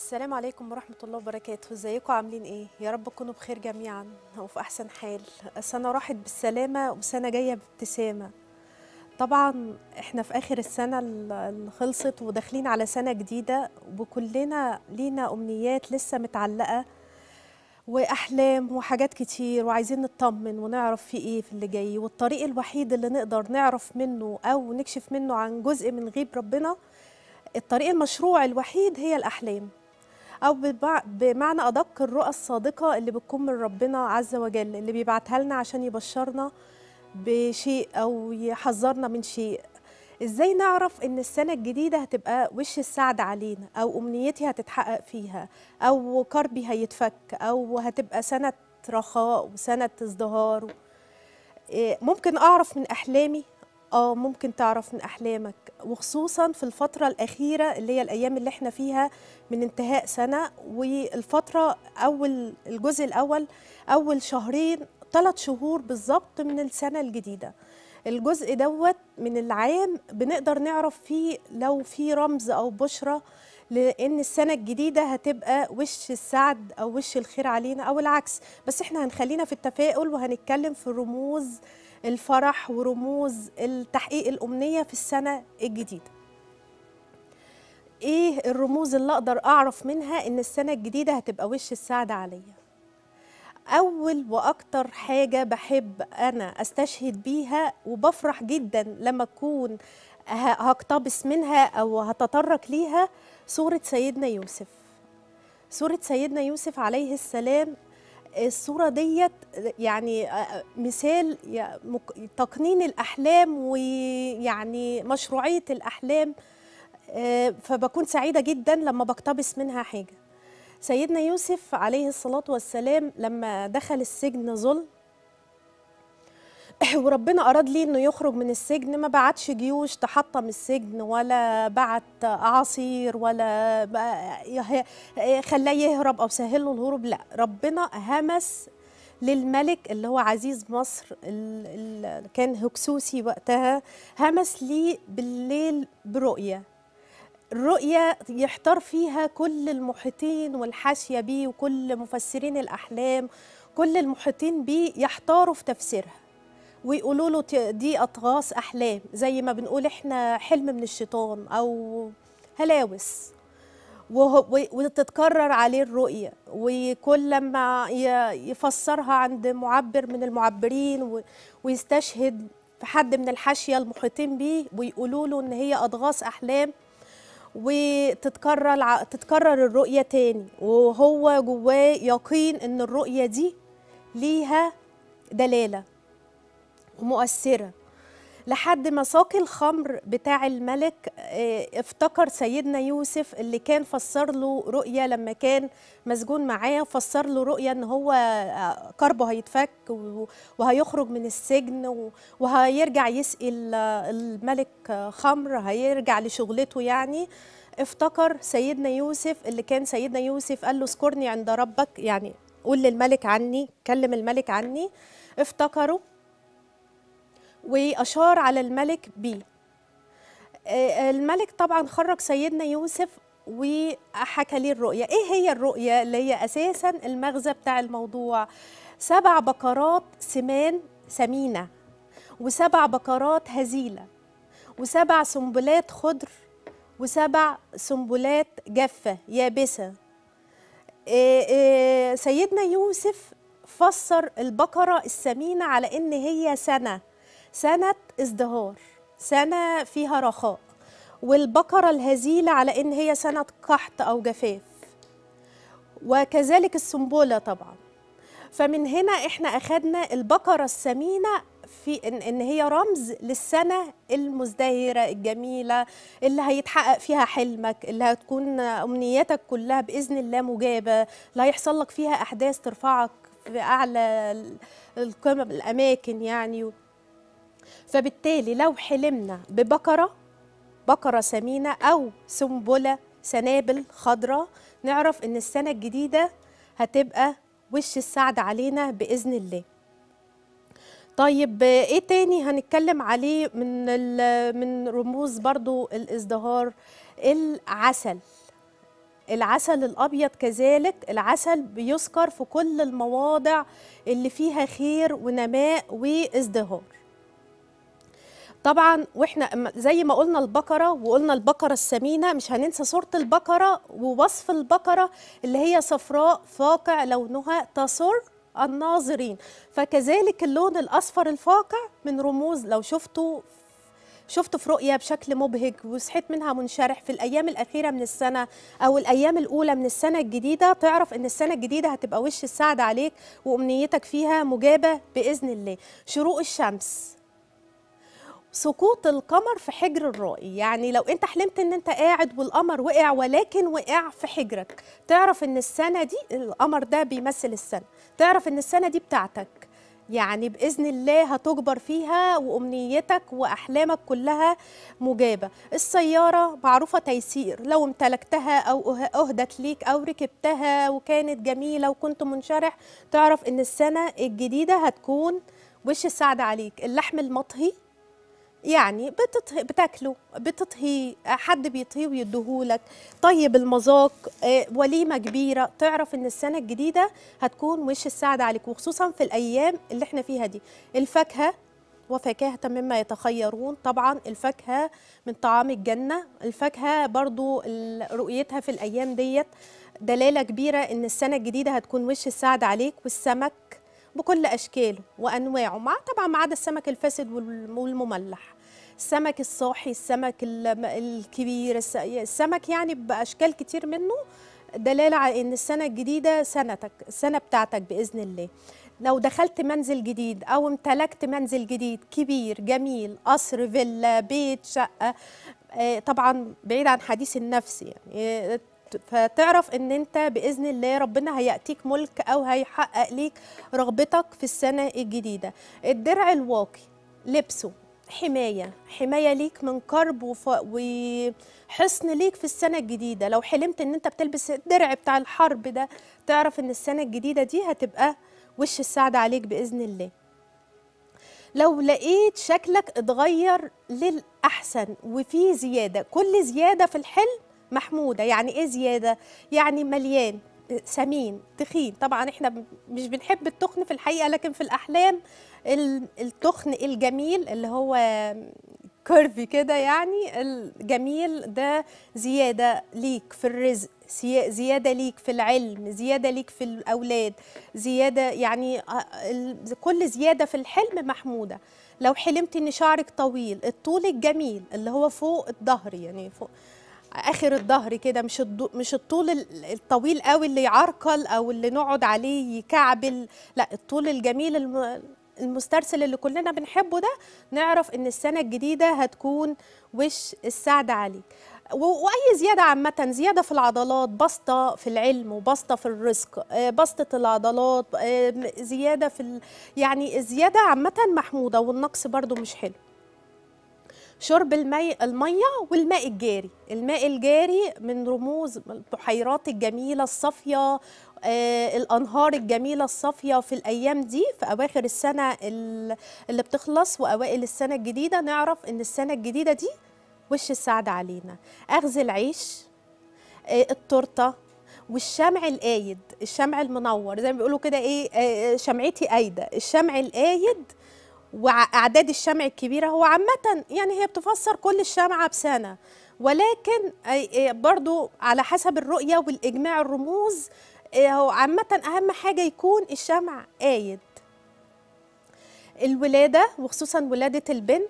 السلام عليكم ورحمة الله وبركاته ازيكم عاملين ايه يا رب تكونوا بخير جميعا وفي احسن حال السنة راحت بالسلامة وسنة جاية بابتسامة طبعا احنا في اخر السنة اللي خلصت وداخلين على سنة جديدة وكلنا لينا امنيات لسه متعلقة واحلام وحاجات كتير وعايزين نطمن ونعرف في ايه في اللي جاي والطريق الوحيد اللي نقدر نعرف منه او نكشف منه عن جزء من غيب ربنا الطريق المشروع الوحيد هي الاحلام او ببع- بمعنى ادق الرؤى الصادقه اللي بتكون من ربنا عز وجل اللي بيبعتها لنا عشان يبشرنا بشيء او يحذرنا من شيء ازاي نعرف ان السنه الجديده هتبقى وش السعد علينا او امنيتي هتتحقق فيها او كربي هيتفك او هتبقى سنه رخاء وسنه ازدهار إيه، ممكن اعرف من احلامي اه ممكن تعرف من احلامك وخصوصا في الفتره الاخيره اللي هي الايام اللي احنا فيها من انتهاء سنه والفتره اول الجزء الاول اول شهرين ثلاث شهور بالظبط من السنه الجديده الجزء دوت من العام بنقدر نعرف فيه لو في رمز او بشرة لان السنه الجديده هتبقى وش السعد او وش الخير علينا او العكس بس احنا هنخلينا في التفاؤل وهنتكلم في رموز الفرح ورموز التحقيق الامنيه في السنه الجديده ايه الرموز اللي اقدر اعرف منها ان السنه الجديده هتبقى وش السعد عليا اول واكتر حاجه بحب انا استشهد بيها وبفرح جدا لما اكون ه- هقتبس منها او هتطرق ليها سوره سيدنا يوسف سوره سيدنا يوسف عليه السلام الصوره ديت يعني آه، مثال يا- مك- تقنين الاحلام ويعني مشروعيه الاحلام آه، فبكون سعيده جدا لما بقتبس منها حاجه سيدنا يوسف عليه الصلاة والسلام لما دخل السجن ظلم وربنا أراد ليه إنه يخرج من السجن ما بعتش جيوش تحطم السجن ولا بعت أعاصير ولا بقى يه- خلاه يهرب أو سهل له الهروب لا ربنا همس للملك اللي هو عزيز مصر اللي كان هكسوسي وقتها همس ليه بالليل برؤية الرؤية يحتار فيها كل المحيطين والحاشية بيه وكل مفسرين الأحلام كل المحيطين بيه يحتاروا في تفسيرها ويقولوا له ت- دي أطغاس أحلام زي ما بنقول إحنا حلم من الشيطان أو هلاوس وهو- و- وتتكرر عليه الرؤية وكل لما ي- يفسرها عند معبر من المعبرين و- ويستشهد في حد من الحاشية المحيطين بيه ويقولوا له إن هي أضغاث أحلام وتتكرر ع- تتكرر الرؤية تاني وهو جواه يقين ان الرؤية دي ليها دلالة ومؤثرة لحد ما ساقي الخمر بتاع الملك آه، افتكر سيدنا يوسف اللي كان فسر له رؤية لما كان مسجون معاه فسر له رؤية ان هو آه، كربه هيتفك و- وهيخرج من السجن و- وهيرجع يسقي ال- الملك آه، خمر هيرجع لشغلته يعني افتكر سيدنا يوسف اللي كان سيدنا يوسف قال له اذكرني عند ربك يعني قول للملك عني كلم الملك عني افتكره واشار على الملك بيه آه، الملك طبعا خرج سيدنا يوسف وحكى ليه الرؤية ايه هي الرؤية اللي هي اساسا المغزى بتاع الموضوع سبع بقرات سمان سمينة وسبع بقرات هزيلة وسبع سنبلات خضر وسبع سنبلات جافة يابسة إيه إيه سيدنا يوسف فسر البقرة السمينة على إن هي سنة سنة ازدهار سنة فيها رخاء والبقرة الهزيلة على إن هي سنة قحط أو جفاف وكذلك السنبلة طبعا فمن هنا احنا اخدنا البقرة السمينة في ان, إن هي رمز للسنة المزدهرة الجميلة اللي هيتحقق فيها حلمك اللي هتكون امنياتك كلها باذن الله مجابة اللي هيحصل لك فيها احداث ترفعك في اعلى ال- القمم الاماكن يعني فبالتالي لو حلمنا ببقرة بقرة سمينة أو سنبلة سنابل خضراء نعرف إن السنة الجديدة هتبقى وش السعد علينا بإذن الله طيب آه، ايه تاني هنتكلم عليه من ال- من رموز برضو الازدهار العسل العسل الابيض كذلك العسل بيذكر في كل المواضع اللي فيها خير ونماء وازدهار طبعا واحنا زي ما قلنا البقره وقلنا البقره السمينه مش هننسى صوره البقره ووصف البقره اللي هي صفراء فاقع لونها تسر الناظرين فكذلك اللون الاصفر الفاقع من رموز لو شفتوا شفت في رؤية بشكل مبهج وصحيت منها منشرح في الأيام الأخيرة من السنة أو الأيام الأولى من السنة الجديدة تعرف إن السنة الجديدة هتبقى وش السعد عليك وأمنيتك فيها مجابة بإذن الله شروق الشمس سقوط القمر في حجر الرائي يعني لو انت حلمت ان انت قاعد والقمر وقع ولكن وقع في حجرك تعرف ان السنه دي القمر ده بيمثل السنه تعرف ان السنه دي بتاعتك يعني باذن الله هتجبر فيها وامنيتك واحلامك كلها مجابه السياره معروفه تيسير لو امتلكتها او اهدت ليك او ركبتها وكانت جميله وكنت منشرح تعرف ان السنه الجديده هتكون وش السعد عليك اللحم المطهي يعني بتطهي بتاكله بتطهي حد بيطهيه ويديهولك طيب المذاق آه، وليمه كبيره تعرف ان السنه الجديده هتكون وش السعد عليك وخصوصا في الايام اللي احنا فيها دي الفاكهه وفاكهة مما يتخيرون طبعا الفاكهة من طعام الجنة الفاكهة برضو رؤيتها في الأيام ديت دلالة كبيرة إن السنة الجديدة هتكون وش السعد عليك والسمك بكل اشكاله وانواعه مع طبعا ما عدا السمك الفاسد والمملح السمك الصاحي السمك الكبير السمك يعني باشكال كتير منه دلاله على ان السنه الجديده سنتك السنه بتاعتك باذن الله لو دخلت منزل جديد او امتلكت منزل جديد كبير جميل قصر فيلا بيت شقه آه، طبعا بعيد عن حديث النفس يعني فتعرف ان انت باذن الله ربنا هياتيك ملك او هيحقق ليك رغبتك في السنه الجديده الدرع الواقي لبسه حمايه حمايه ليك من كرب وف... وحصن ليك في السنه الجديده لو حلمت ان انت بتلبس الدرع بتاع الحرب ده تعرف ان السنه الجديده دي هتبقى وش السعد عليك باذن الله لو لقيت شكلك اتغير للأحسن وفي زيادة كل زيادة في الحلم محموده يعني ايه زياده يعني مليان سمين تخين طبعا احنا مش بنحب التخن في الحقيقه لكن في الاحلام التخن الجميل اللي هو كيرفي كده يعني الجميل ده زياده ليك في الرزق زياده ليك في العلم زياده ليك في الاولاد زياده يعني آه، كل زياده في الحلم محموده لو حلمت ان شعرك طويل الطول الجميل اللي هو فوق الظهر يعني فوق اخر الظهر كده مش مش الطول الطويل قوي اللي يعرقل او اللي نقعد عليه يكعبل لا الطول الجميل المسترسل اللي كلنا بنحبه ده نعرف ان السنه الجديده هتكون وش السعد عليك واي زياده عامه زياده في العضلات بسطه في العلم وبسطه في الرزق آه، بسطه العضلات آه، زياده في يعني الزياده عامه محموده والنقص برده مش حلو شرب المي الميه والماء الجاري الماء الجاري من رموز البحيرات الجميله الصافيه آه الانهار الجميله الصافيه في الايام دي في اواخر السنه اللي بتخلص واوائل السنه الجديده نعرف ان السنه الجديده دي وش السعد علينا اخذ العيش آه التورته والشمع القايد الشمع المنور زي ما بيقولوا كده ايه آه شمعتي قايده الشمع القايد واعداد الشمع الكبيره هو عامه يعني هي بتفسر كل الشمعه بسنه ولكن برضو على حسب الرؤيه والاجماع الرموز هو عامه اهم حاجه يكون الشمع قايد الولاده وخصوصا ولاده البنت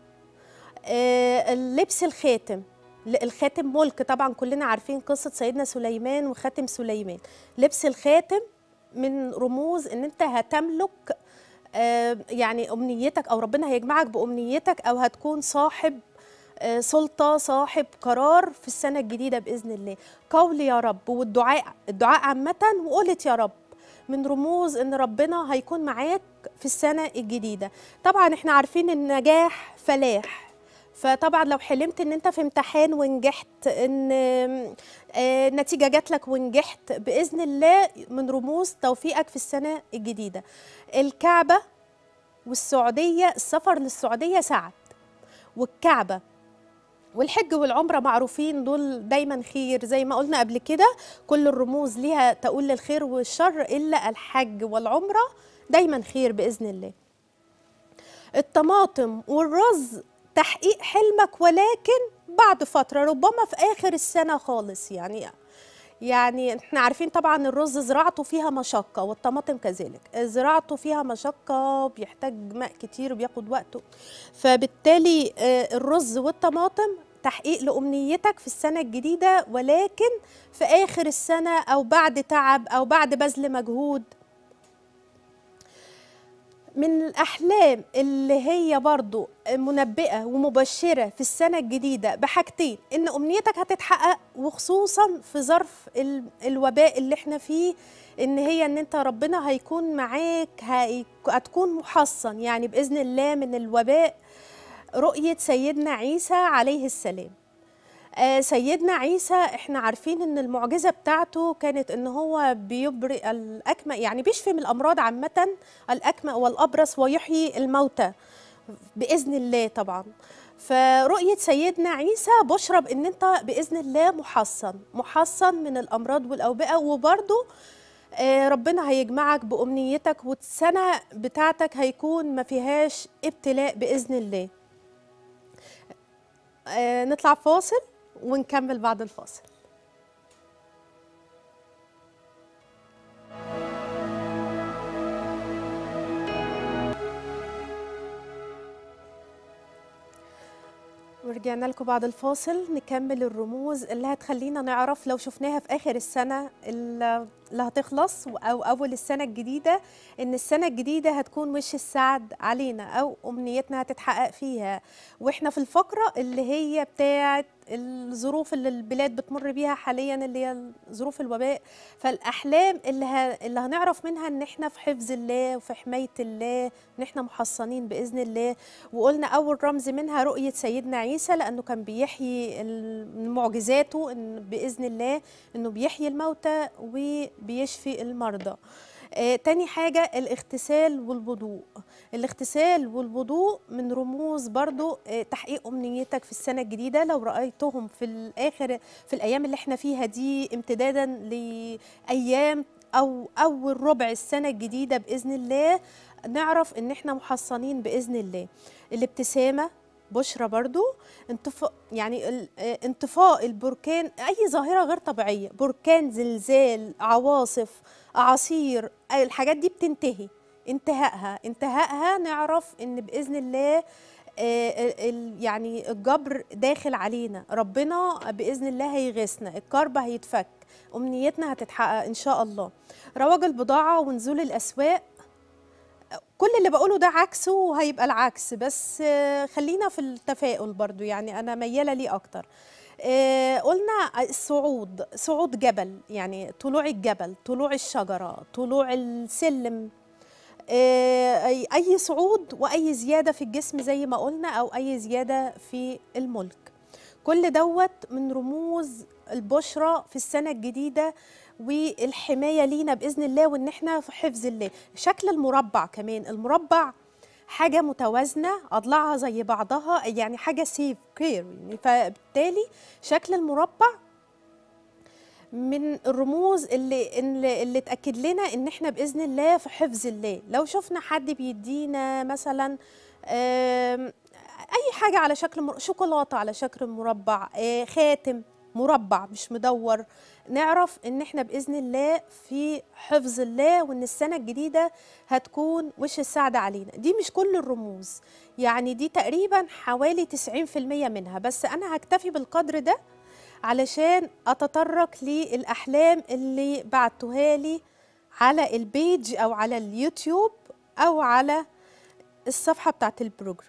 لبس الخاتم الخاتم ملك طبعا كلنا عارفين قصه سيدنا سليمان وخاتم سليمان لبس الخاتم من رموز ان انت هتملك آه، يعني امنيتك او ربنا هيجمعك بامنيتك او هتكون صاحب آه، سلطه صاحب قرار في السنه الجديده باذن الله قول يا رب والدعاء الدعاء عامه وقولت يا رب من رموز ان ربنا هيكون معاك في السنه الجديده طبعا احنا عارفين النجاح فلاح فطبعا لو حلمت ان انت في امتحان ونجحت ان آه، نتيجه جات لك ونجحت باذن الله من رموز توفيقك في السنه الجديده الكعبه والسعوديه السفر للسعوديه سعد والكعبه والحج والعمرة معروفين دول دايما خير زي ما قلنا قبل كده كل الرموز ليها تقول للخير والشر إلا الحج والعمرة دايما خير بإذن الله الطماطم والرز تحقيق حلمك ولكن بعد فترة ربما في آخر السنة خالص يعني يعني احنا عارفين طبعا الرز زراعته فيها مشقة والطماطم كذلك زراعته فيها مشقة بيحتاج ماء كتير وبياخد وقته فبالتالي آه، الرز والطماطم تحقيق لأمنيتك في السنة الجديدة ولكن في آخر السنة أو بعد تعب أو بعد بذل مجهود من الأحلام اللي هي برضو منبئة ومبشرة في السنة الجديدة بحاجتين إن أمنيتك هتتحقق وخصوصا في ظرف ال- الوباء اللي احنا فيه إن هي إن أنت ربنا هيكون معاك هي- هتكون محصن يعني بإذن الله من الوباء رؤية سيدنا عيسى عليه السلام آه، سيدنا عيسى احنا عارفين ان المعجزه بتاعته كانت ان هو بيبرئ الاكمى يعني بيشفي من الامراض عامه الاكمى والابرص ويحيي الموتى باذن الله طبعا فرؤيه سيدنا عيسى بشرى بان انت باذن الله محصن محصن من الامراض والاوبئه وبرضه آه، ربنا هيجمعك بامنيتك والسنه بتاعتك هيكون ما فيهاش ابتلاء باذن الله آه، نطلع فاصل ونكمل بعد الفاصل ورجعنا لكم بعد الفاصل نكمل الرموز اللي هتخلينا نعرف لو شفناها في آخر السنة اللي اللي هتخلص أو أول السنة الجديدة إن السنة الجديدة هتكون وش السعد علينا أو أمنيتنا هتتحقق فيها وإحنا في الفقرة اللي هي بتاعت الظروف اللي البلاد بتمر بيها حاليا اللي هي ظروف الوباء فالأحلام اللي, ه... اللي هنعرف منها إن إحنا في حفظ الله وفي حماية الله إن إحنا محصنين بإذن الله وقلنا أول رمز منها رؤية سيدنا عيسى لأنه كان بيحيي ال- من معجزاته إن بإذن الله إنه بيحيي الموتى وبيشفي المرضى آه، تاني حاجة الاغتسال والوضوء الاغتسال والوضوء من رموز برضو آه، تحقيق أمنيتك في السنة الجديدة لو رأيتهم في الآخر في الأيام اللي احنا فيها دي امتدادا لأيام أو أول ربع السنة الجديدة بإذن الله نعرف إن احنا محصنين بإذن الله الابتسامة بشرى برضو انطفاء يعني ال- آه، انطفاء البركان اي ظاهره غير طبيعيه بركان زلزال عواصف اعاصير أي الحاجات دي بتنتهي انتهائها انتهائها نعرف ان باذن الله آه، ال- يعني الجبر داخل علينا ربنا باذن الله هيغيثنا الكرب هيتفك امنيتنا هتتحقق ان شاء الله رواج البضاعه ونزول الاسواق كل اللي بقوله ده عكسه وهيبقى العكس بس آه، خلينا في التفاؤل برضو يعني أنا ميالة ليه أكتر آه، قلنا الصعود صعود جبل يعني طلوع الجبل طلوع الشجرة طلوع السلم آه، أي أي صعود وأي زيادة في الجسم زي ما قلنا أو أي زيادة في الملك كل دوت من رموز البشرى في السنة الجديدة والحماية لينا بإذن الله وإن إحنا في حفظ الله شكل المربع كمان المربع حاجة متوازنة أضلاعها زي بعضها يعني حاجة سيف كير يعني فبالتالي شكل المربع من الرموز اللي اللي, اللي تاكد لنا ان احنا باذن الله في حفظ الله لو شفنا حد بيدينا مثلا آم، اي حاجه على شكل مر... شوكولاته على شكل مربع آه، خاتم مربع مش مدور نعرف ان احنا باذن الله في حفظ الله وان السنه الجديده هتكون وش السعد علينا دي مش كل الرموز يعني دي تقريبا حوالي 90% منها بس انا هكتفي بالقدر ده علشان اتطرق للاحلام اللي بعتوها لي على البيج او على اليوتيوب او على الصفحه بتاعت البروجرام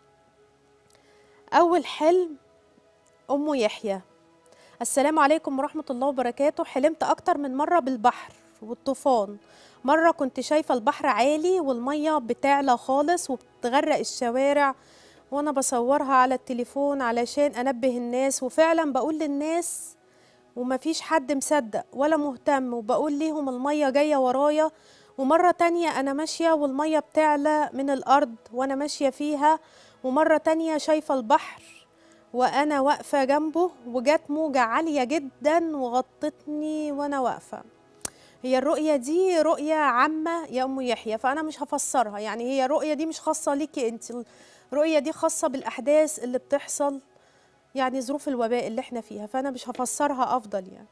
اول حلم ام يحيى السلام عليكم ورحمه الله وبركاته حلمت اكتر من مره بالبحر والطوفان مره كنت شايفه البحر عالي والميه بتعلى خالص وبتغرق الشوارع وانا بصورها على التليفون علشان انبه الناس وفعلا بقول للناس ومفيش حد مصدق ولا مهتم وبقول ليهم المية جاية ورايا ومرة تانية أنا ماشية والمية بتعلى من الأرض وأنا ماشية فيها ومرة تانية شايفة البحر وانا واقفه جنبه وجات موجه عاليه جدا وغطتني وانا واقفه هي الرؤيه دي رؤيه عامه يا ام يحيى فانا مش هفسرها يعني هي الرؤيه دي مش خاصه ليكي انت الرؤيه دي خاصه بالاحداث اللي بتحصل يعني ظروف الوباء اللي احنا فيها فانا مش هفسرها افضل يعني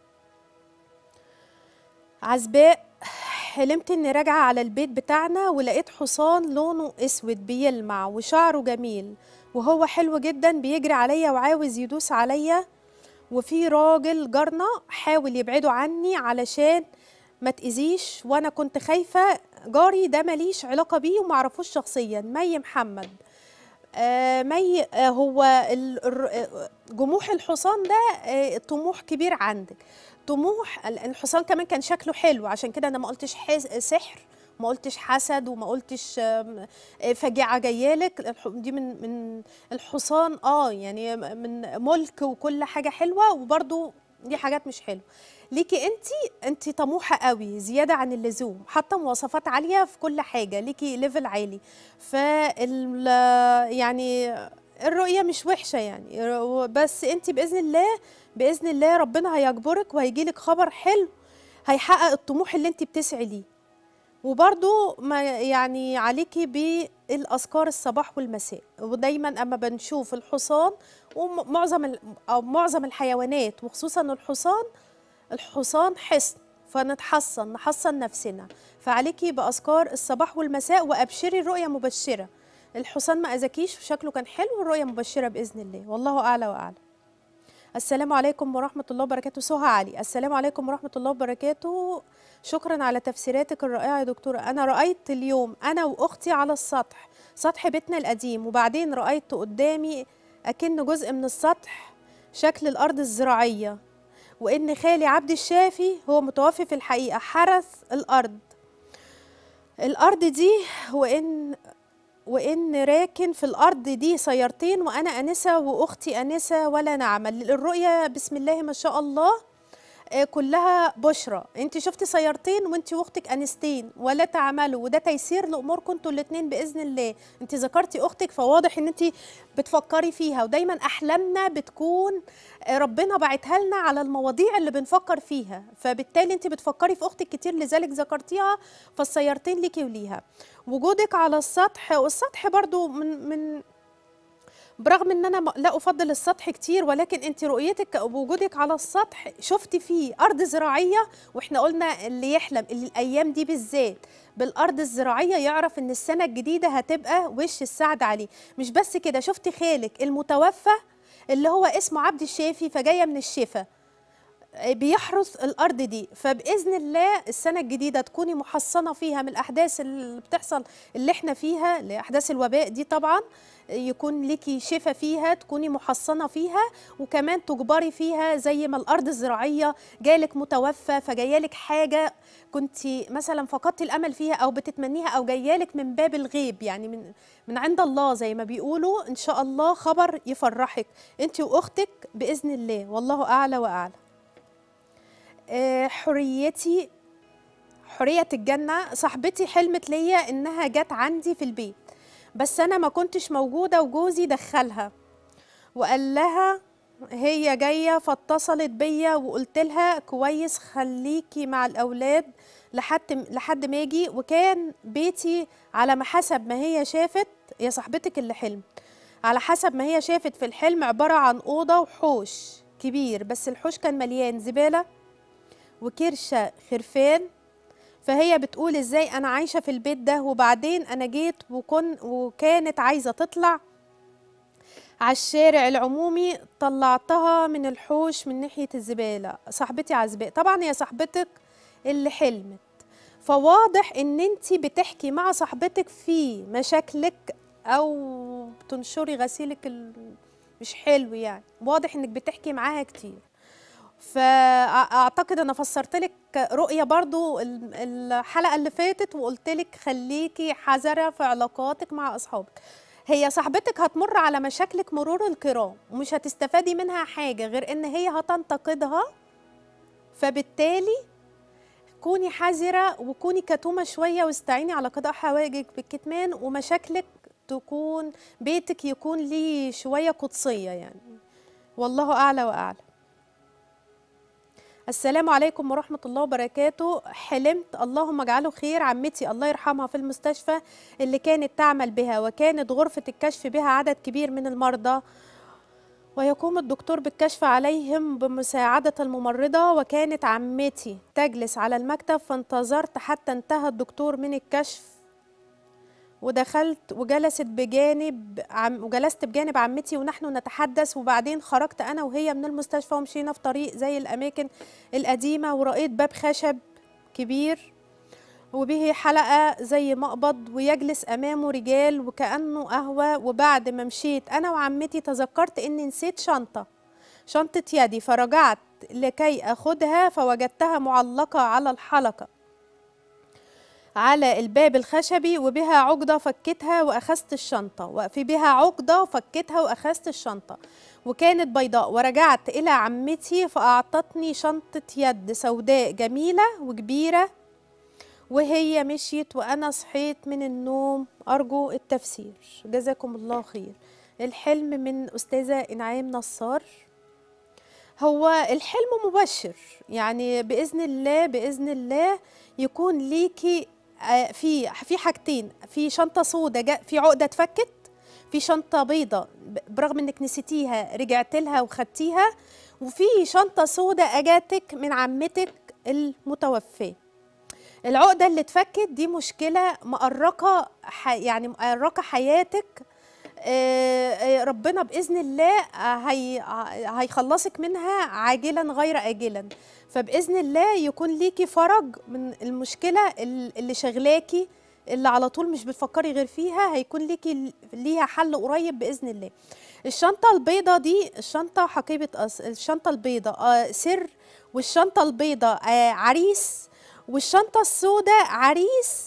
عزباء حلمت اني راجعه على البيت بتاعنا ولقيت حصان لونه اسود بيلمع وشعره جميل وهو حلو جدا بيجري عليا وعاوز يدوس عليا وفي راجل جارنا حاول يبعده عني علشان ما تأذيش وانا كنت خايفه جاري ده ماليش علاقه بيه ومعرفوش شخصيا مي محمد آه مي آه هو ال- الر- آه، جموح الحصان ده آه طموح كبير عندك طموح ال- الحصان كمان كان شكله حلو عشان كده انا ما قلتش حس- سحر ما قلتش حسد وما قلتش آم، آه، فجيعه جايالك الح- دي من من الحصان اه يعني من ملك وكل حاجه حلوه وبرده دي حاجات مش حلوه ليكي انت انت طموحه قوي زياده عن اللزوم حاطه مواصفات عاليه في كل حاجه ليكي ليفل عالي فال يعني الرؤيه مش وحشه يعني بس انت باذن الله باذن الله ربنا هيجبرك وهيجيلك خبر حلو هيحقق الطموح اللي انت بتسعي ليه وبرضو ما يعني عليكي بالاذكار الصباح والمساء ودايما اما بنشوف الحصان ومعظم ال- او معظم الحيوانات وخصوصا الحصان الحصان حصن فنتحصن نحصن نفسنا فعليكي باذكار الصباح والمساء وابشري الرؤيه مبشره الحصان ما اذكيش وشكله كان حلو والرؤيه مبشره باذن الله والله اعلى واعلم السلام عليكم ورحمة الله وبركاته سهى علي السلام عليكم ورحمة الله وبركاته شكرا على تفسيراتك الرائعة يا دكتورة أنا رأيت اليوم أنا وأختي على السطح سطح بيتنا القديم وبعدين رأيت قدامي أكن جزء من السطح شكل الأرض الزراعية وإن خالي عبد الشافي هو متوفي في الحقيقة حرث الأرض الأرض دي وإن وإن راكن في الأرض دي سيارتين وأنا أنسة وأختي أنسة ولا نعمل الرؤية بسم الله ما شاء الله آه، كلها بشرى انت شفتي سيارتين وانت واختك انستين ولا تعملوا وده تيسير لاموركم انتوا الاثنين باذن الله انت ذكرتي اختك فواضح ان انت بتفكري فيها ودايما احلامنا بتكون آه، ربنا باعتها لنا على المواضيع اللي بنفكر فيها فبالتالي انت بتفكري في اختك كتير لذلك ذكرتيها فالسيارتين ليكي وليها وجودك على السطح والسطح برضو من من برغم ان انا م- لا افضل السطح كتير ولكن انت رؤيتك وجودك على السطح شفتي فيه ارض زراعيه واحنا قلنا اللي يحلم اللي الايام دي بالذات بالارض الزراعيه يعرف ان السنه الجديده هتبقى وش السعد عليه مش بس كده شفتي خالك المتوفى اللي هو اسمه عبد الشافي فجايه من الشفا بيحرث الارض دي فباذن الله السنه الجديده تكوني محصنه فيها من الاحداث اللي بتحصل اللي احنا فيها لاحداث الوباء دي طبعا يكون ليكي شفا فيها تكوني محصنه فيها وكمان تجبري فيها زي ما الارض الزراعيه جالك متوفى فجايالك حاجه كنت مثلا فقدتي الامل فيها او بتتمنيها او جايالك من باب الغيب يعني من من عند الله زي ما بيقولوا ان شاء الله خبر يفرحك انت واختك باذن الله والله اعلى واعلى آه، حريتي حرية الجنة صاحبتي حلمت ليا إنها جت عندي في البيت بس أنا ما كنتش موجودة وجوزي دخلها وقال لها هي جاية فاتصلت بيا وقلت لها كويس خليكي مع الأولاد لحد لحد ما اجي وكان بيتي على ما حسب ما هي شافت يا صاحبتك اللي حلمت على حسب ما هي شافت في الحلم عبارة عن أوضة وحوش كبير بس الحوش كان مليان زبالة وكرشة خرفان فهي بتقول ازاي انا عايشه في البيت ده وبعدين انا جيت وكن وكانت عايزه تطلع على الشارع العمومي طلعتها من الحوش من ناحيه الزباله صاحبتي عزباء طبعا هي صاحبتك اللي حلمت فواضح ان انت بتحكي مع صاحبتك في مشاكلك او بتنشري غسيلك ال- مش حلو يعني واضح انك بتحكي معاها كتير فاعتقد انا فسرت لك رؤيه برضو ال- الحلقه اللي فاتت وقلت لك خليكي حذره في علاقاتك مع اصحابك هي صاحبتك هتمر على مشاكلك مرور الكرام ومش هتستفادي منها حاجه غير ان هي هتنتقدها فبالتالي كوني حذره وكوني كتومه شويه واستعيني على قضاء حوائجك بالكتمان ومشاكلك تكون بيتك يكون ليه شويه قدسيه يعني والله اعلى واعلى السلام عليكم ورحمة الله وبركاته حلمت اللهم اجعله خير عمتي الله يرحمها في المستشفى اللي كانت تعمل بها وكانت غرفة الكشف بها عدد كبير من المرضى ويقوم الدكتور بالكشف عليهم بمساعدة الممرضة وكانت عمتي تجلس على المكتب فانتظرت حتى انتهى الدكتور من الكشف ودخلت وجلست بجانب عم وجلست بجانب عمتي ونحن نتحدث وبعدين خرجت انا وهي من المستشفى ومشينا في طريق زي الاماكن القديمه ورأيت باب خشب كبير وبه حلقه زي مقبض ويجلس امامه رجال وكانه قهوه وبعد ما مشيت انا وعمتي تذكرت اني نسيت شنطه شنطه يدي فرجعت لكي اخدها فوجدتها معلقه على الحلقه على الباب الخشبي وبها عقدة فكتها وأخذت الشنطة وفي بها عقدة فكتها وأخذت الشنطة وكانت بيضاء ورجعت إلى عمتي فأعطتني شنطة يد سوداء جميلة وكبيرة وهي مشيت وأنا صحيت من النوم أرجو التفسير جزاكم الله خير الحلم من أستاذة إنعام نصار هو الحلم مبشر يعني بإذن الله بإذن الله يكون ليكي آه، في في حاجتين في شنطه سودة في عقده اتفكت في شنطه بيضة برغم انك نسيتيها رجعت لها وخدتيها وفي شنطه سودة اجاتك من عمتك المتوفاه العقده اللي اتفكت دي مشكله مقرقه يعني مقرقه حياتك آه، آه، ربنا باذن الله هي هيخلصك منها عاجلا غير اجلا فباذن الله يكون ليكي فرج من المشكله اللي شغلاكي اللي على طول مش بتفكري غير فيها هيكون ليكي ليها حل قريب باذن الله الشنطه البيضه دي الشنطه حقيبه أص... الشنطه البيضه آه سر والشنطه البيضه آه عريس والشنطه السوداء عريس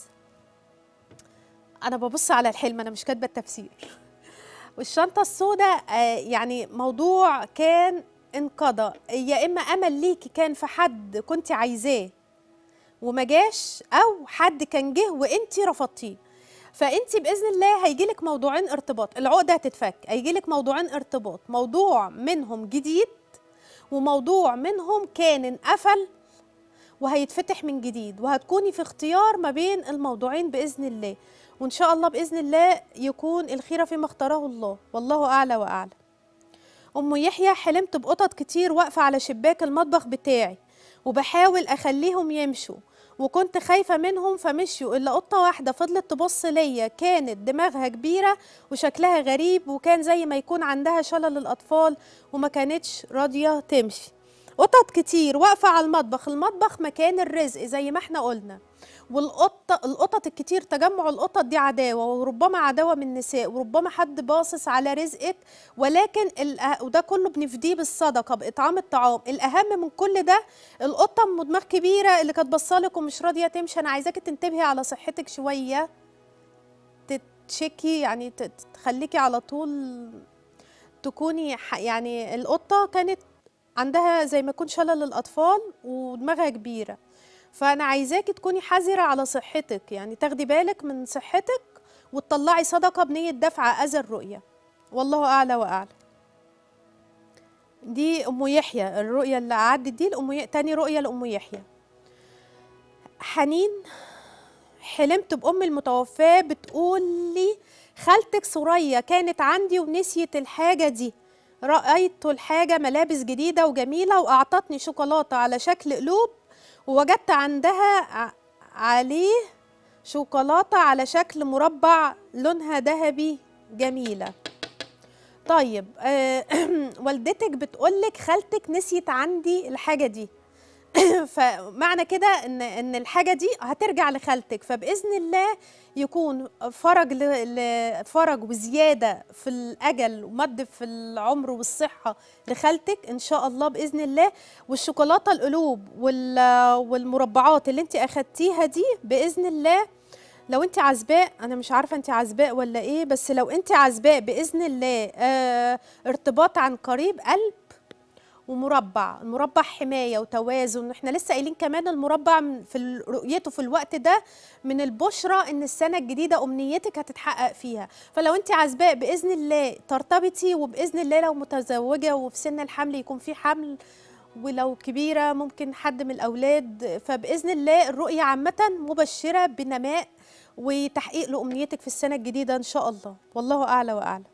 انا ببص على الحلم انا مش كاتبه التفسير والشنطه السوداء آه يعني موضوع كان انقضى يا اما امل ليكي كان في حد كنت عايزاه وما جاش او حد كان جه وانت رفضتيه فانت باذن الله هيجيلك موضوعين ارتباط العقده هتتفك هيجيلك موضوعين ارتباط موضوع منهم جديد وموضوع منهم كان انقفل وهيتفتح من جديد وهتكوني في اختيار ما بين الموضوعين باذن الله وان شاء الله باذن الله يكون الخير فيما اختاره الله والله اعلى واعلم ام يحيى حلمت بقطط كتير واقفه على شباك المطبخ بتاعي وبحاول اخليهم يمشوا وكنت خايفة منهم فمشيوا إلا قطة واحدة فضلت تبص ليا كانت دماغها كبيرة وشكلها غريب وكان زي ما يكون عندها شلل الأطفال وما كانتش راضية تمشي قطط كتير واقفة على المطبخ المطبخ مكان الرزق زي ما احنا قلنا والقطة القطط الكتير تجمع القطط دي عداوة وربما عداوة من النساء وربما حد باصص على رزقك ولكن وده كله بنفديه بالصدقة بإطعام الطعام الأهم من كل ده القطة أم دماغ كبيرة اللي كانت بصالك ومش راضية تمشي أنا عايزاكي تنتبهي على صحتك شوية تتشكي يعني تخليكي على طول تكوني يعني القطة كانت عندها زي ما يكون شلل الأطفال ودماغها كبيرة فانا عايزاكي تكوني حذره على صحتك يعني تاخدي بالك من صحتك وتطلعي صدقه بنيه دفع اذى الرؤيه والله اعلى واعلم دي ام يحيى الرؤيه اللي عدت دي لام ي... تاني رؤيه لام يحيى حنين حلمت بام المتوفاه بتقول لي خالتك سوريا كانت عندي ونسيت الحاجه دي رأيت الحاجة ملابس جديدة وجميلة وأعطتني شوكولاتة على شكل قلوب ووجدت عندها عليه شوكولاتة على شكل مربع لونها ذهبي جميلة طيب آه والدتك بتقولك خالتك نسيت عندي الحاجة دي فمعنى كده ان ان الحاجه دي هترجع لخالتك فباذن الله يكون فرج فرج وزياده في الاجل ومد في العمر والصحه لخالتك ان شاء الله باذن الله والشوكولاته القلوب والمربعات اللي انت اخدتيها دي باذن الله لو انت عزباء انا مش عارفه انت عزباء ولا ايه بس لو انت عزباء باذن الله اه ارتباط عن قريب قلب ومربع المربع حمايه وتوازن احنا لسه قايلين كمان المربع من- في ال- رؤيته في الوقت ده من البشرى ان السنه الجديده امنيتك هتتحقق فيها فلو انت عزباء باذن الله ترتبطي وباذن الله لو متزوجه وفي سن الحمل يكون في حمل ولو كبيره ممكن حد من الاولاد فباذن الله الرؤيه عامه مبشره بنماء وتحقيق لامنيتك في السنه الجديده ان شاء الله والله اعلى واعلم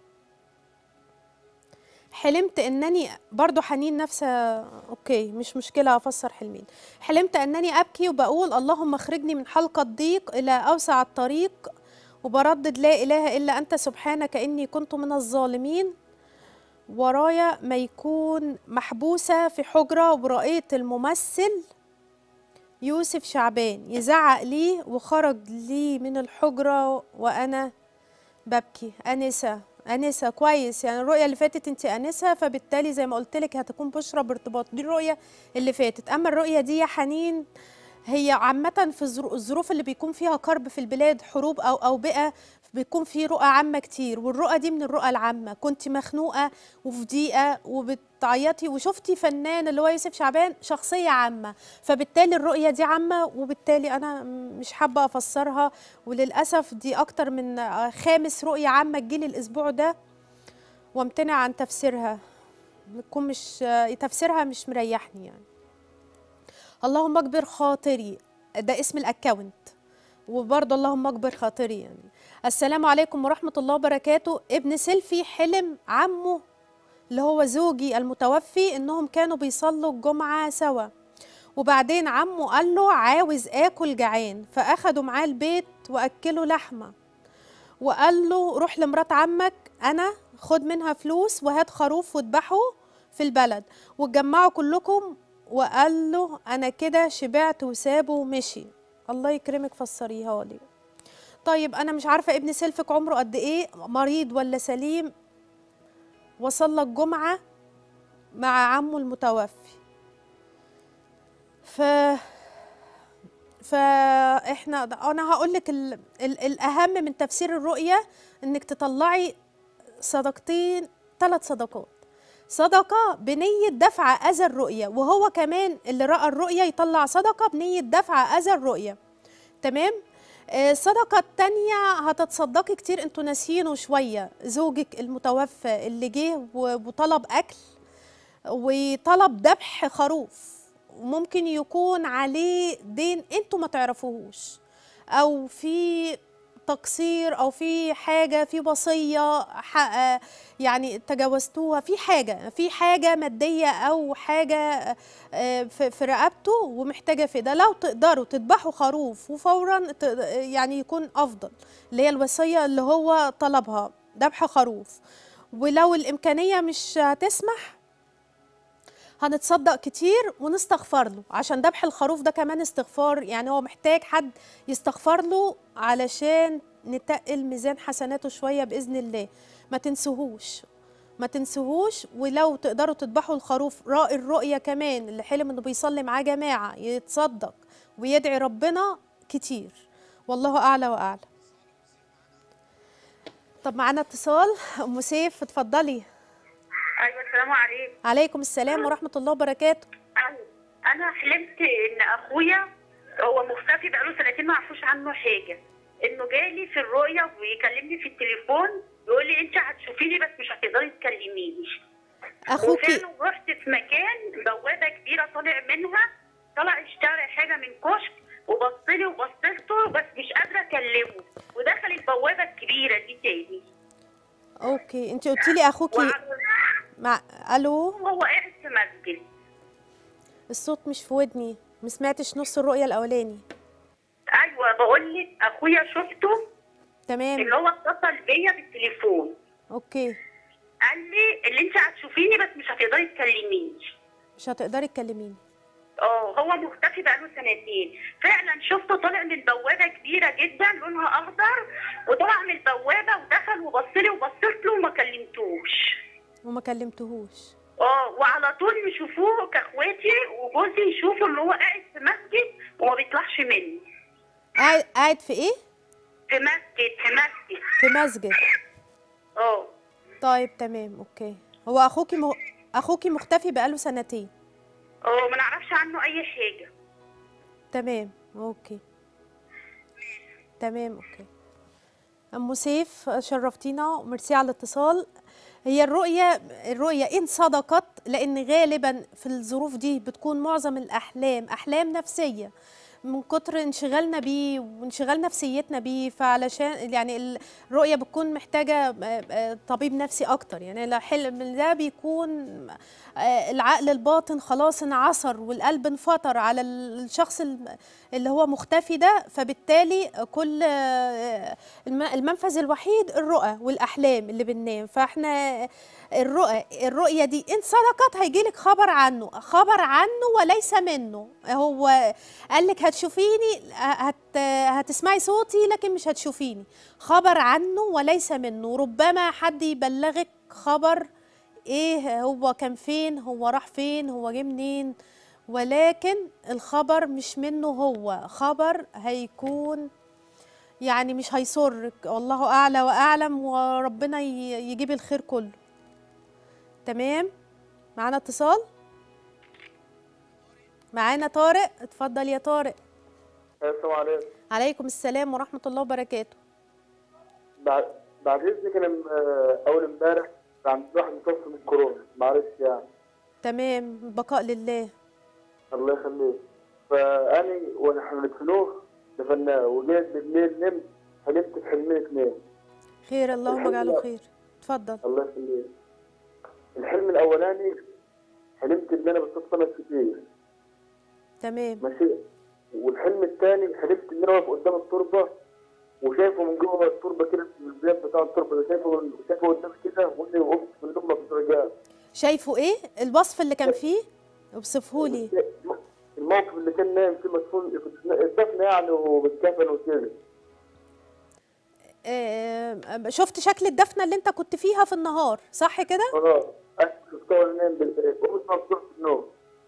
حلمت انني برضو حنين نفسها اوكي مش مشكله افسر حلمين حلمت انني ابكي وبقول اللهم اخرجني من حلقه ضيق الى اوسع الطريق وبردد لا اله الا انت سبحانك اني كنت من الظالمين ورايا ما يكون محبوسه في حجره ورأيت الممثل يوسف شعبان يزعق لي وخرج لي من الحجره وانا ببكي انسه انسه كويس يعني الرؤيه اللي فاتت انت انسه فبالتالي زي ما قلت لك هتكون بشرى بارتباط دي الرؤيه اللي فاتت اما الرؤيه دي يا حنين هي عامة في الظرو- الظروف اللي بيكون فيها كرب في البلاد حروب أو أوبئة بيكون في رؤى عامة كتير والرؤى دي من الرؤى العامة كنت مخنوقة وفي ضيقة وبتعيطي وشفتي فنان اللي هو يوسف شعبان شخصية عامة فبالتالي الرؤية دي عامة وبالتالي أنا مش حابة أفسرها وللأسف دي أكتر من خامس رؤية عامة تجيلي الأسبوع ده وامتنع عن تفسيرها بتكون مش تفسيرها مش مريحني يعني اللهم اكبر خاطري ده اسم الاكونت وبرضه اللهم اكبر خاطري يعني السلام عليكم ورحمه الله وبركاته ابن سيلفي حلم عمه اللي هو زوجي المتوفي انهم كانوا بيصلوا الجمعه سوا وبعدين عمه قال له عاوز اكل جعان فاخدوا معاه البيت واكلوا لحمه وقال له روح لمرات عمك انا خد منها فلوس وهات خروف واذبحه في البلد واتجمعوا كلكم وقال له انا كده شبعت وسابه ومشي الله يكرمك فسريها لي طيب انا مش عارفه ابن سلفك عمره قد ايه مريض ولا سليم وصلى الجمعه مع عمه المتوفي ف فاحنا انا هقول لك ال... ال... الاهم من تفسير الرؤيه انك تطلعي صدقتين ثلاث صدقات صدقة بنية دفع أذى الرؤية وهو كمان اللي رأى الرؤية يطلع صدقة بنية دفع أذى الرؤية تمام آه، الصدقة التانية هتتصدقي كتير انتوا ناسيينه شوية زوجك المتوفى اللي جه و- وطلب أكل وطلب ذبح خروف وممكن يكون عليه دين انتوا ما تعرفوهوش او في تقصير او في حاجه في وصيه ح- يعني تجاوزتوها في حاجه في حاجه ماديه او حاجه آه، في في رقبته ومحتاجه فدا لو تقدروا تذبحوا خروف وفورا ت- يعني يكون افضل اللي هي الوصيه اللي هو طلبها ذبح خروف ولو الامكانيه مش هتسمح هنتصدق كتير ونستغفر له عشان ذبح الخروف ده كمان استغفار يعني هو محتاج حد يستغفر له علشان نتقل ميزان حسناته شويه باذن الله ما تنسوهوش ما تنسوهوش ولو تقدروا تذبحوا الخروف رائي الرؤية كمان اللي حلم انه بيصلي معاه جماعة يتصدق ويدعي ربنا كتير والله أعلى وأعلى طب معانا اتصال أم سيف اتفضلي ايوه السلام عليكم عليكم السلام ورحمة الله وبركاته أيوة. انا حلمت ان اخويا هو مختفي بقاله سنتين ما اعرفوش عنه حاجه انه جالي في الرؤيه ويكلمني في التليفون يقول لي انت هتشوفيني بس مش هتقدري تكلميني أخوكي وفعلا رحت في مكان بوابه كبيره طالع منها طلع اشترى حاجه من كشك وبص لي وبصيت له بس مش قادره اكلمه ودخل البوابه الكبيره دي تاني أوكي أنت قلتي لي أخوكي وع- مع ألو وهو قاعد في مسجد الصوت مش في ودني ما سمعتش نص الرؤية الأولاني ايوه بقول لك اخويا شفته تمام اللي هو اتصل بيا بالتليفون أوكي قال لي اللي انت هتشوفيني بس مش هتقدري تكلميني مش هتقدري تكلميني اه هو مختفي بقاله سنتين فعلا شفته طالع من بوابه كبيره جدا لونها اخضر وطلع من البوابه ودخل وبص لي وبصيت له وما كلمتوش وما كلمتهوش اه وعلى طول يشوفوه كاخواتي وجوزي يشوفه اللي هو قاعد في مسجد وما بيطلعش مني قاعد قاعد في إيه؟ في مسجد في مسجد في مسجد اه طيب تمام أوكي هو أخوكي مه... اخوكي مختفي بقاله سنتين اه ما نعرفش عنه اي حاجه تمام اوكي تمام اوكي ام سيف شرفتينا وميرسي على الاتصال هي الرؤية الرؤية إن صدقت لأن غالبا في الظروف دي بتكون معظم الأحلام أحلام نفسية من كتر انشغالنا بيه وانشغال نفسيتنا بيه فعلشان يعني الرؤية بتكون محتاجة آه، آه، طبيب نفسي أكتر يعني الحلم ده بيكون آه، العقل الباطن خلاص انعصر والقلب انفطر على الشخص الم- اللي هو مختفي ده فبالتالي كل آه، الم- المنفذ الوحيد الرؤى والأحلام اللي بننام فاحنا الرؤى الرؤية دي إن صدقت هيجيلك خبر عنه خبر عنه وليس منه هو قال لك هتشوفيني هت هتسمعي صوتي لكن مش هتشوفيني خبر عنه وليس منه ربما حد يبلغك خبر ايه هو كان فين هو راح فين هو جه منين ولكن الخبر مش منه هو خبر هيكون يعني مش هيسرك والله اعلى واعلم وربنا ي- يجيب الخير كله تمام معانا اتصال معانا طارق اتفضل يا طارق السلام عليكم عليكم السلام ورحمة الله وبركاته بعد بعد اذنك انا م- اول امبارح كان عندي واحد متوفي من كورونا معلش يعني تمام البقاء لله الله يخليك فاني وانا احنا بندفنوه دفناه وجيت بالليل نمت حلمت في حلمين اثنين خير اللهم الحمد اجعله لله. خير اتفضل الله يخليك الحلم الاولاني حلمت ان انا بصطاد سمك كتير تمام ماشي والحلم الثاني حلمت ان انا واقف قدام التربه وشايفه من جوه التربه كده في الباب بتاع التربه ده شايفه شايفه قدامي كده وانا وقفت في النوم في رجال شايفه ايه الوصف اللي كان فيه اوصفهولي الموقف اللي كان نايم فيه مدفون الدفن يعني وبالكفن وكده آه شفت شكل الدفنة اللي انت كنت فيها في النهار صح كده اه شفت وانا نايم بالليل وقفت مفتوح في النوم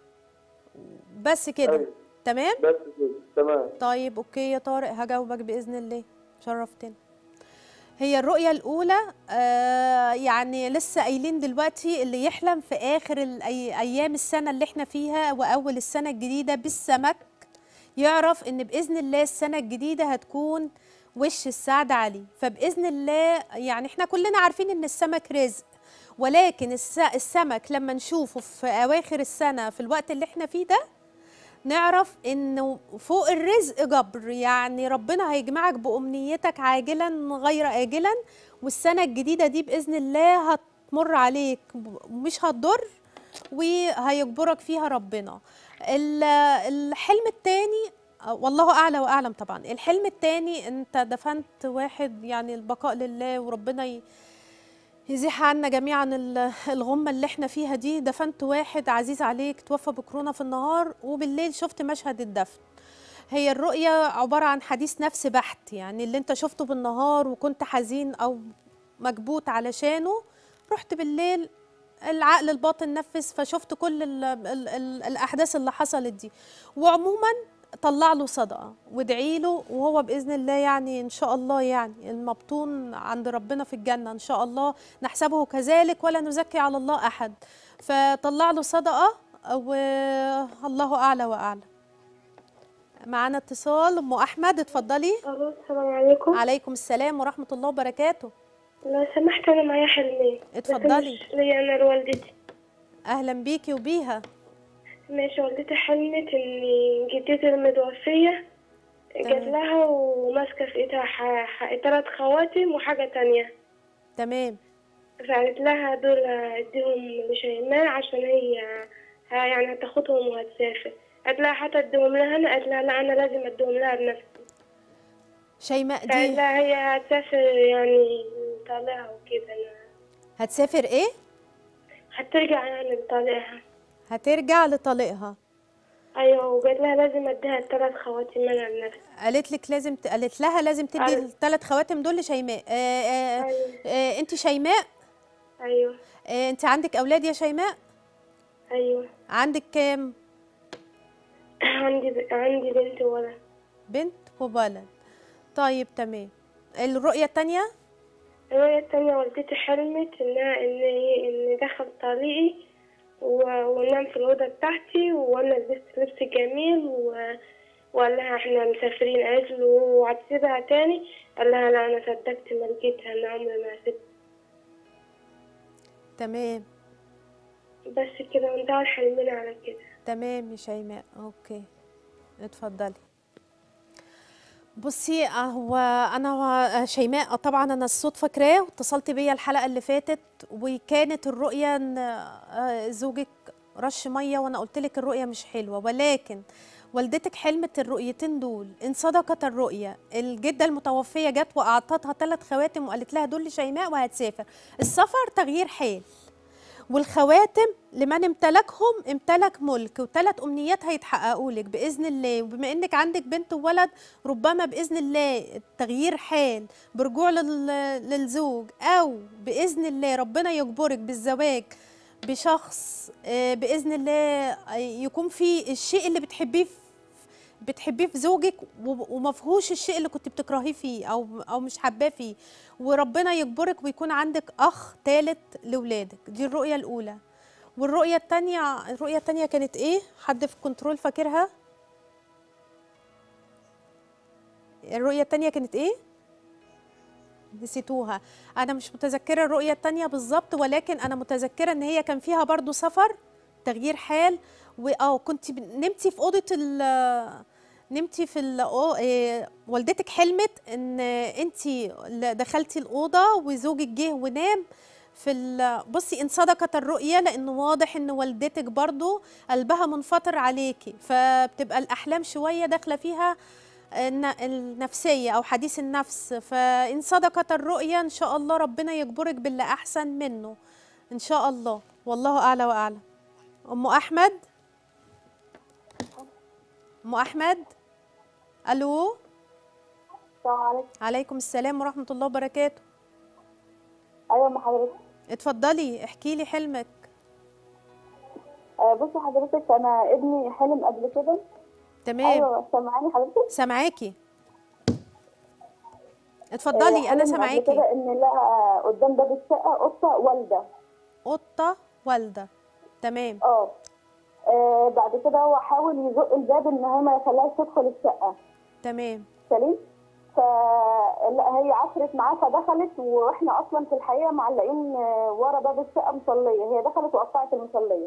بس كده أيوة. تمام بس كده تمام طيب اوكي يا طارق هجاوبك باذن الله شرفتنا هي الرؤية الأولى آه يعني لسه قايلين دلوقتي اللي يحلم في آخر الأي- أيام السنة اللي احنا فيها وأول السنة الجديدة بالسمك يعرف إن بإذن الله السنة الجديدة هتكون وش السعد عليه فبإذن الله يعني احنا كلنا عارفين إن السمك رزق ولكن الس- السمك لما نشوفه في أواخر السنة في الوقت اللي احنا فيه ده نعرف انه فوق الرزق جبر يعني ربنا هيجمعك بامنيتك عاجلا غير اجلا والسنه الجديده دي باذن الله هتمر عليك ومش هتضر وهيجبرك فيها ربنا ال- الحلم التاني والله اعلى واعلم طبعا الحلم التاني انت دفنت واحد يعني البقاء لله وربنا ي... يزيح عنا جميعا ال- الغمة اللي احنا فيها دي دفنت واحد عزيز عليك توفى بكورونا في النهار وبالليل شفت مشهد الدفن هي الرؤية عبارة عن حديث نفس بحت يعني اللي انت شفته بالنهار وكنت حزين او مكبوت علشانه رحت بالليل العقل الباطن نفذ فشفت كل ال ال ال الاحداث اللي حصلت دي وعموما طلع له صدقه وادعي له وهو باذن الله يعني ان شاء الله يعني المبطون عند ربنا في الجنه ان شاء الله نحسبه كذلك ولا نزكي على الله احد فطلع له صدقه والله اعلى واعلم معانا اتصال ام احمد اتفضلي الو السلام عليكم عليكم السلام ورحمه الله وبركاته لو سمحت انا معايا حلمين بس اتفضلي. مش ليا انا لوالدتي اهلا بيكي وبيها ماشي والدتي حلمت ان جدتي المتوفية جات تمام. لها وماسكة في ايدها ح- ح- تلات خواتم وحاجة تانية تمام فقالت لها دول اديهم لشيماء عشان هي ها يعني هتاخدهم وهتسافر قالت لها حتى اديهم لها انا قالت لها لا انا لازم اديهم لها بنفسي شيماء قالت دي لها هي هتسافر يعني طالعها وكده انا هتسافر ايه هترجع يعني لطالعها هترجع لطليقها ايوه وقالت لها لازم اديها الثلاث خواتم انا لنفسي قالت لك لازم ت... قالت لها لازم تدي أيوة. الثلاث خواتم دول لشيماء آه آه ايوه آه انت شيماء ايوه آه انت عندك اولاد يا شيماء ايوه عندك كام عندي ب... عندي بنت وولد بنت وولد طيب تمام الرؤية التانية الرؤية التانية والدتي حلمت انها ان هي ان دخل طليقي و- وننام في الأوضة بتاعتي وأنا لبست لبس جميل و... وقال لها احنا مسافرين قالت له وهتسيبها تاني قال لها لا أنا صدقت ما لقيتها أنا عمري ما هسيبها تمام بس كده وانتهى حلمنا على كده تمام يا شيماء اوكي اتفضلي بصي آه، هو انا شيماء آه، طبعا انا الصوت فاكراه واتصلت بيا الحلقه اللي فاتت وكانت الرؤيه ان آه، زوجك رش ميه وانا قلت لك الرؤيه مش حلوه ولكن والدتك حلمت الرؤيتين دول ان صدقت الرؤيه الجده المتوفيه جت واعطتها ثلاث خواتم وقالت لها دول لشيماء وهتسافر السفر تغيير حال والخواتم لمن امتلكهم امتلك ملك وثلاث امنيات هيتحققوا لك باذن الله وبما انك عندك بنت وولد ربما باذن الله تغيير حال برجوع لل- للزوج او باذن الله ربنا يجبرك بالزواج بشخص آه، باذن الله آه، يكون في الشيء اللي بتحبيه في- بتحبيه في زوجك و- وما فيهوش الشيء اللي كنت بتكرهيه فيه او او مش حباه فيه وربنا يجبرك ويكون عندك اخ ثالث لاولادك دي الرؤيه الاولى والرؤيه الثانيه الرؤيه الثانيه كانت ايه حد في كنترول فاكرها الرؤيه الثانيه كانت ايه نسيتوها انا مش متذكره الرؤيه الثانيه بالظبط ولكن انا متذكره ان هي كان فيها برضو سفر تغيير حال واه كنت ب- نمتي في اوضه ال نمتي في ال أو- إيه، والدتك حلمت ان انت دخلتي الاوضه وزوجك جه ونام في ال- بصي ان صدقت الرؤيه لانه واضح ان والدتك برضو قلبها منفطر عليكي فبتبقى الاحلام شويه داخله فيها الن- النفسيه او حديث النفس فان صدقت الرؤيه ان شاء الله ربنا يجبرك باللي احسن منه ان شاء الله والله اعلى واعلم ام احمد ام احمد الو السلام عليكم عليكم السلام ورحمه الله وبركاته ايوه ما حضرتك اتفضلي احكي لي حلمك آه بصي حضرتك انا ابني حلم قبل كده تمام ايوه سامعاني حضرتك سامعاكي آه، اتفضلي حلم انا قبل سامعاكي كده ان لقى قدام باب الشقه قطه والده قطه والده تمام اه آه، بعد كده هو حاول يزق الباب ان هي ما يخليهاش تدخل الشقه تمام سليم ف لا هي عثرت معاه فدخلت واحنا اصلا في الحقيقه معلقين آه، ورا باب الشقه مصليه هي دخلت وقطعت المصليه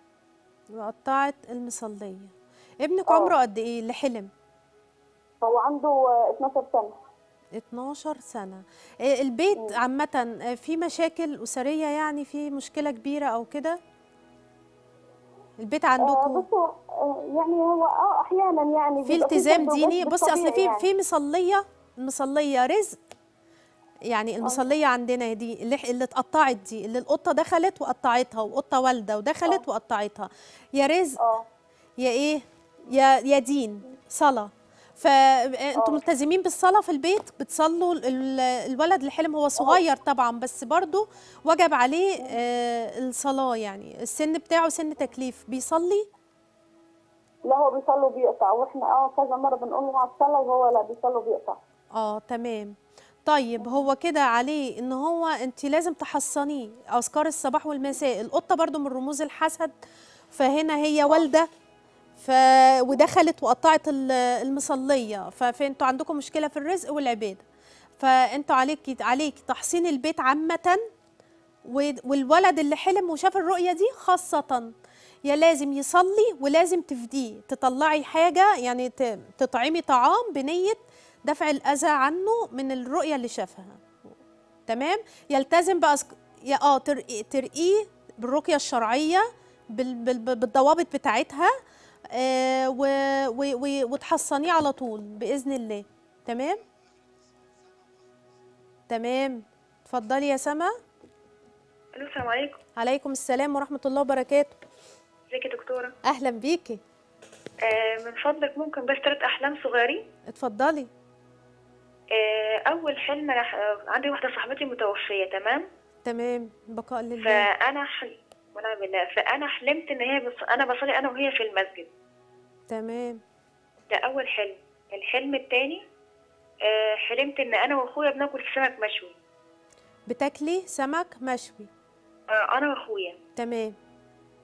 وقطعت المصليه ابنك آه. عمره قد ايه اللي حلم هو عنده آه، 12 سنه 12 سنة إيه البيت عامة آه، في مشاكل أسرية يعني في مشكلة كبيرة أو كده البيت آه عندكم بص هو آه، يعني هو اه احيانا يعني في بيبقى التزام تدرجات ديني بصي أصل بالطبيعي في يعني. في مصلية المصلية رزق يعني المصلية عندنا دي اللي اللي اتقطعت دي اللي القطة دخلت وقطعتها وقطة والدة ودخلت وقطعتها يا رزق اه يا ايه يا يا دين صلاه فانتوا آه. ملتزمين بالصلاه في البيت بتصلوا ال- ال- الولد اللي حلم هو صغير طبعا بس برضه وجب عليه آه الصلاه يعني السن بتاعه سن تكليف بيصلي لا هو بيصلي وبيقطع واحنا اه كذا مره بنقول له على الصلاه وهو لا بيصلي وبيقطع اه تمام طيب هو كده عليه ان هو انت لازم تحصنيه اذكار الصباح والمساء القطه برضو من رموز الحسد فهنا هي والده ف ودخلت وقطعت ال- المصليه ف- فانتوا عندكم مشكله في الرزق والعباده فانتوا عليكي عليكي تحصين البيت عامه و- والولد اللي حلم وشاف الرؤيه دي خاصه يا لازم يصلي ولازم تفديه تطلعي حاجه يعني ت- تطعمي طعام بنيه دفع الاذى عنه من الرؤيه اللي شافها تمام يلتزم بقى يا اه ترقي- ترقيه بالرقيه الشرعيه بال- بال- بال- بالضوابط بتاعتها آه و و و وتحصنيه على طول باذن الله تمام تمام اتفضلي يا سما الو السلام عليكم عليكم السلام ورحمه الله وبركاته ازيك يا دكتوره اهلا بيكي آه من فضلك ممكن بس ثلاث احلام صغيرين اتفضلي آه اول حلم انا ح- عندي واحده صاحبتي متوفيه تمام تمام بقاء لله فانا حل... ونعم بالله فانا حلمت ان هي بص... انا بصلي انا وهي في المسجد تمام ده اول حلم الحلم التاني آه حلمت ان انا واخويا بناكل سمك مشوي بتاكلي سمك مشوي آه انا واخويا تمام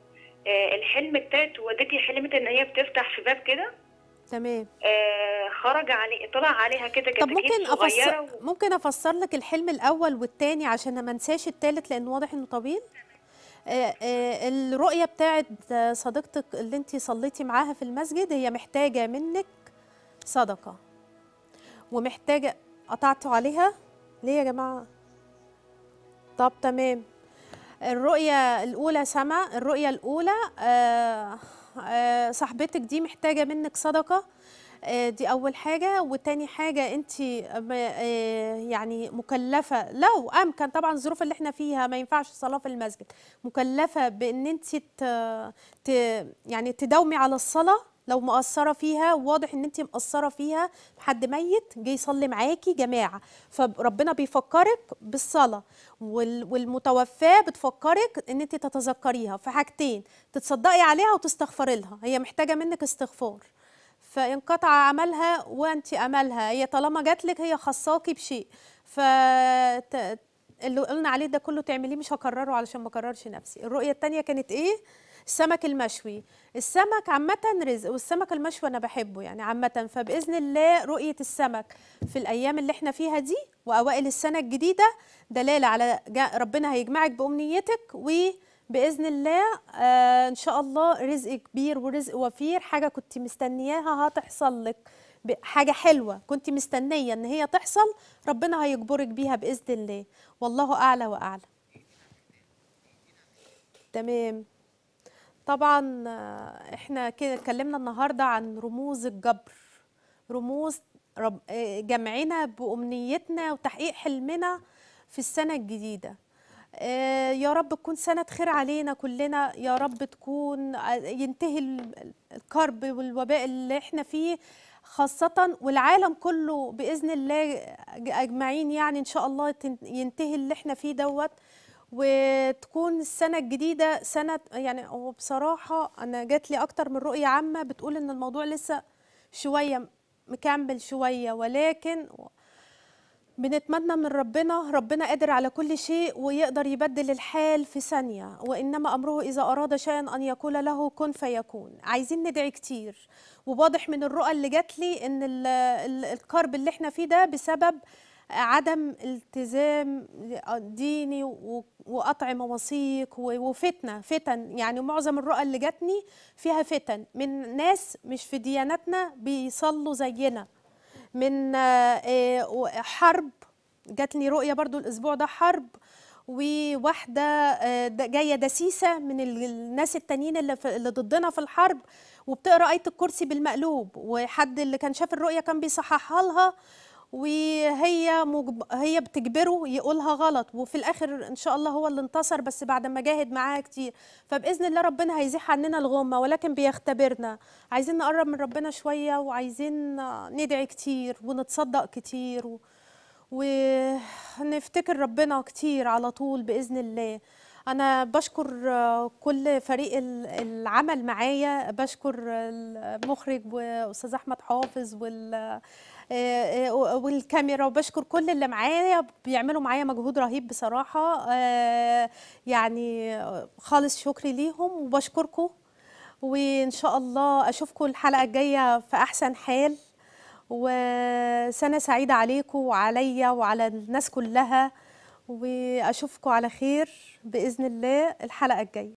آه، الحلم التالت والدتي حلمت ان هي بتفتح في باب كده تمام آه، خرج عليه طلع عليها كده طب كتاكيت ممكن صغيره افسر ممكن افسر لك الحلم الاول والتاني عشان ما انساش التالت لان واضح انه طويل آه، آه، الرؤيه بتاعت آه، صديقتك اللي انت صليتي معاها في المسجد هي محتاجه منك صدقه ومحتاجه قطعتوا عليها ليه يا جماعه طب تمام الرؤية الأولى سما الرؤية الأولى آه آه صاحبتك دي محتاجة منك صدقة آه دي أول حاجة وتاني حاجة أنت يعني مكلفة لو أمكن طبعا الظروف اللي احنا فيها ما ينفعش صلاة في المسجد مكلفة بأن أنت ت ت يعني تداومي على الصلاة لو مقصرة فيها واضح ان انت مقصرة فيها حد ميت جه يصلي معاكي جماعة فربنا بيفكرك بالصلاة وال- والمتوفاة بتفكرك ان انت تتذكريها في حاجتين تتصدقي عليها وتستغفري لها هي محتاجة منك استغفار فانقطع عملها وانت املها هي طالما جات لك هي خصاكي بشيء ف ت- اللي قلنا عليه ده كله تعمليه مش هكرره علشان ما اكررش نفسي الرؤيه التانية كانت ايه السمك المشوي السمك عامة رزق والسمك المشوي أنا بحبه يعني عامة فبإذن الله رؤية السمك في الأيام اللي احنا فيها دي وأوائل السنة الجديدة دلالة على جا- ربنا هيجمعك بأمنيتك وبإذن الله آه إن شاء الله رزق كبير ورزق وفير حاجة كنت مستنياها هتحصل لك ب- حاجة حلوة كنت مستنية إن هي تحصل ربنا هيجبرك بيها بإذن الله والله أعلى وأعلم تمام طبعا آه، احنا كده اتكلمنا النهارده عن رموز الجبر رموز رب آه، جمعنا بأمنيتنا وتحقيق حلمنا في السنة الجديدة آه، يا رب تكون سنة خير علينا كلنا يا رب تكون آه، ينتهي ال- الكرب والوباء اللي احنا فيه خاصة والعالم كله بإذن الله أجمعين يعني إن شاء الله تن- ينتهي اللي احنا فيه دوت وتكون السنة الجديدة سنة يعني هو بصراحة أنا جات لي أكتر من رؤية عامة بتقول إن الموضوع لسه شوية مكمل شوية ولكن بنتمنى من ربنا ربنا قادر على كل شيء ويقدر يبدل الحال في ثانية وإنما أمره إذا أراد شيئا أن يقول له كن فيكون عايزين ندعي كتير وواضح من الرؤى اللي جات لي إن ال- ال- الكرب اللي احنا فيه ده بسبب عدم التزام ديني و- وقطع مواثيق و- وفتنة فتن يعني معظم الرؤى اللي جاتني فيها فتن من ناس مش في ديانتنا بيصلوا زينا من آه، آه، حرب جات لي رؤية برضو الأسبوع ده حرب وواحدة آه، د- جاية دسيسة من ال- الناس التانيين اللي, في اللي ضدنا في الحرب وبتقرأ آية الكرسي بالمقلوب وحد اللي كان شاف الرؤية كان بيصححها لها وهي مجب... هي بتجبره يقولها غلط وفي الاخر ان شاء الله هو اللي انتصر بس بعد ما جاهد معاها كتير فباذن الله ربنا هيزيح عننا الغمه ولكن بيختبرنا عايزين نقرب من ربنا شويه وعايزين ندعي كتير ونتصدق كتير و... ونفتكر ربنا كتير على طول باذن الله انا بشكر آه، كل فريق ال- العمل معايا بشكر المخرج واستاذ احمد حافظ وال آه، آه، والكاميرا وبشكر كل اللي معايا بيعملوا معايا مجهود رهيب بصراحه آه، يعني آه، خالص شكري ليهم وبشكركم وان شاء الله اشوفكم الحلقه الجايه في احسن حال وسنه سعيده عليكم وعليا وعلى الناس كلها واشوفكم على خير باذن الله الحلقه الجايه